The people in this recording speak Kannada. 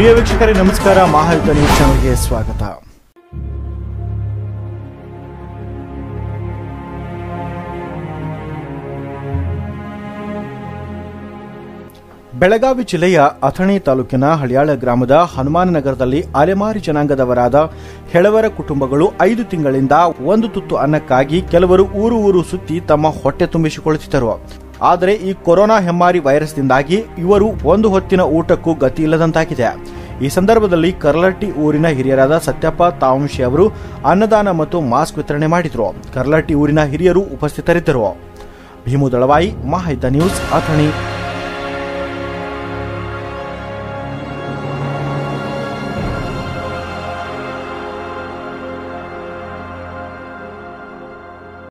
ಪ್ರಿಯ ವೀಕ್ಷಕರೇ ನಮಸ್ಕಾರ ಮಹಾಯುದ್ಧ ನ್ಯೂಸ್ ಚಾನಲ್ಗೆ ಸ್ವಾಗತ ಬೆಳಗಾವಿ ಜಿಲ್ಲೆಯ ಅಥಣಿ ತಾಲೂಕಿನ ಹಳಿಯಾಳ ಗ್ರಾಮದ ಹನುಮಾನ ನಗರದಲ್ಲಿ ಅಲೆಮಾರಿ ಜನಾಂಗದವರಾದ ಹೆಳವರ ಕುಟುಂಬಗಳು ಐದು ತಿಂಗಳಿಂದ ಒಂದು ತುತ್ತು ಅನ್ನಕ್ಕಾಗಿ ಕೆಲವರು ಊರು ಊರು ಸುತ್ತಿ ತಮ್ಮ ಹೊಟ್ಟೆ ತುಂಬಿಸಿಕೊಳ್ಳುತ್ತಿದ್ದರು ಆದರೆ ಈ ಕೊರೋನಾ ಹೆಮ್ಮಾರಿ ವೈರಸ್ನಿಂದಾಗಿ ಇವರು ಒಂದು ಹೊತ್ತಿನ ಊಟಕ್ಕೂ ಗತಿ ಇಲ್ಲದಂತಾಗಿದೆ ಈ ಸಂದರ್ಭದಲ್ಲಿ ಕರ್ಲಟ್ಟಿ ಊರಿನ ಹಿರಿಯರಾದ ಸತ್ಯಪ್ಪ ತಾವಂಶಿ ಅವರು ಅನ್ನದಾನ ಮತ್ತು ಮಾಸ್ಕ್ ವಿತರಣೆ ಮಾಡಿದರು ಕರ್ಲಟ್ಟಿ ಊರಿನ ಹಿರಿಯರು ಉಪಸ್ಥಿತರಿದ್ದರು ಭೀಮು ದಳವಾಯಿ ಮಾಹಿತ ನ್ಯೂಸ್ ಅಥಣಿ